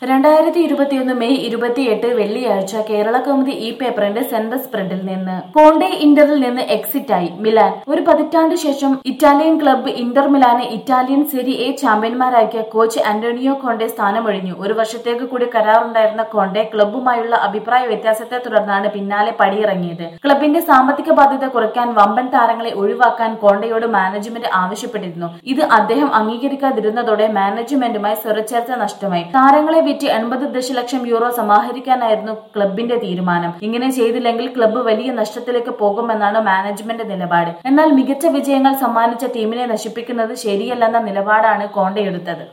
രണ്ടായിരത്തി ഇരുപത്തിയൊന്ന് മെയ് ഇരുപത്തിയെട്ട് വെള്ളിയാഴ്ച കേരള കൗമുദി ഈ പേപ്പറിന്റെ സെന്റർ സ്പ്രെഡിൽ നിന്ന് കോണ്ടെ ഇന്ററിൽ നിന്ന് എക്സിറ്റ് ആയി മിലാൻ ഒരു പതിറ്റാണ്ട് ശേഷം ഇറ്റാലിയൻ ക്ലബ്ബ് ഇന്റർ മിലാനെ ഇറ്റാലിയൻ സെരി എ ചാമ്പ്യന്മാരാക്കിയ കോച്ച് ആന്റോണിയോ കോണ്ടെ സ്ഥാനമൊഴിഞ്ഞു ഒരു വർഷത്തേക്ക് കൂടി കരാറുണ്ടായിരുന്ന കോണ്ടെ ക്ലബ്ബുമായുള്ള അഭിപ്രായ വ്യത്യാസത്തെ തുടർന്നാണ് പിന്നാലെ പടിയിറങ്ങിയത് ക്ലബിന്റെ സാമ്പത്തിക ബാധ്യത കുറയ്ക്കാൻ വമ്പൻ താരങ്ങളെ ഒഴിവാക്കാൻ കോണ്ടയോട് മാനേജ്മെന്റ് ആവശ്യപ്പെട്ടിരുന്നു ഇത് അദ്ദേഹം അംഗീകരിക്കാതിരുന്നതോടെ മാനേജ്മെന്റുമായി സ്വരച്ചേർച്ച നഷ്ടമായി താരങ്ങളെ വിറ്റ് എൺപത് ദശലക്ഷം യൂറോ സമാഹരിക്കാനായിരുന്നു ക്ലബിന്റെ തീരുമാനം ഇങ്ങനെ ചെയ്തില്ലെങ്കിൽ ക്ലബ്ബ് വലിയ നഷ്ടത്തിലേക്ക് പോകുമെന്നാണ് മാനേജ്മെന്റ് നിലപാട് എന്നാൽ മികച്ച വിജയങ്ങൾ സമ്മാനിച്ച ടീമിനെ നശിപ്പിക്കുന്നത് ശരിയല്ലെന്ന നിലപാടാണ് കോണ്ടയെടുത്തത്